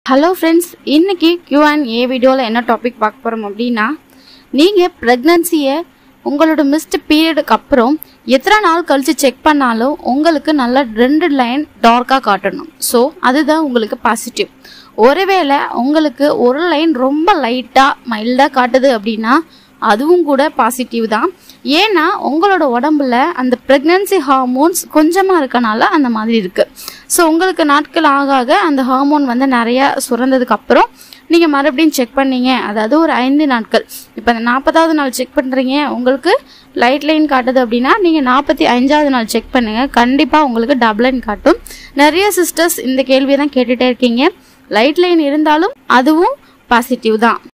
hello friends இன்னைக்கு Q&A வீடியோவில் என்ன டாபிக் பார்க்க போகிறோம் அப்படின்னா நீங்கள் ப்ரெக்னன்சியை உங்களோட மிஸ்ட் பீரியடுக்கு அப்புறம் எத்தனை நாள் கழித்து செக் பண்ணாலும் உங்களுக்கு நல்லா ரெண்டு லைன் டார்க்காக காட்டணும் ஸோ அதுதான் உங்களுக்கு பாசிட்டிவ் ஒருவேளை உங்களுக்கு ஒரு லைன் ரொம்ப லைட்டாக மைல்டாக காட்டுது அப்படின்னா அதுவும் கூட பாசிட்டிவ் தான் ஏன்னா உங்களோட உடம்புல அந்த ப்ரெக்னன்சி ஹார்மோன்ஸ் கொஞ்சமாக இருக்கனால அந்த மாதிரி இருக்குது ஸோ உங்களுக்கு நாட்கள் ஆக ஆக அந்த ஹார்மோன் வந்து நிறையா சுரந்ததுக்கு அப்புறம் நீங்கள் மறுபடியும் செக் பண்ணீங்க அதாவது ஒரு ஐந்து நாட்கள் இப்போ அந்த நாற்பதாவது நாள் செக் பண்ணுறீங்க உங்களுக்கு லைட் லைன் காட்டுது அப்படின்னா நீங்கள் நாற்பத்தி அஞ்சாவது நாள் செக் பண்ணுங்கள் கண்டிப்பாக உங்களுக்கு டபுள் லைன் காட்டும் நிறைய சிஸ்டர்ஸ் இந்த கேள்வியை தான் கேட்டுகிட்டே இருக்கீங்க லைட் லைன் இருந்தாலும் அதுவும் பாசிட்டிவ் தான்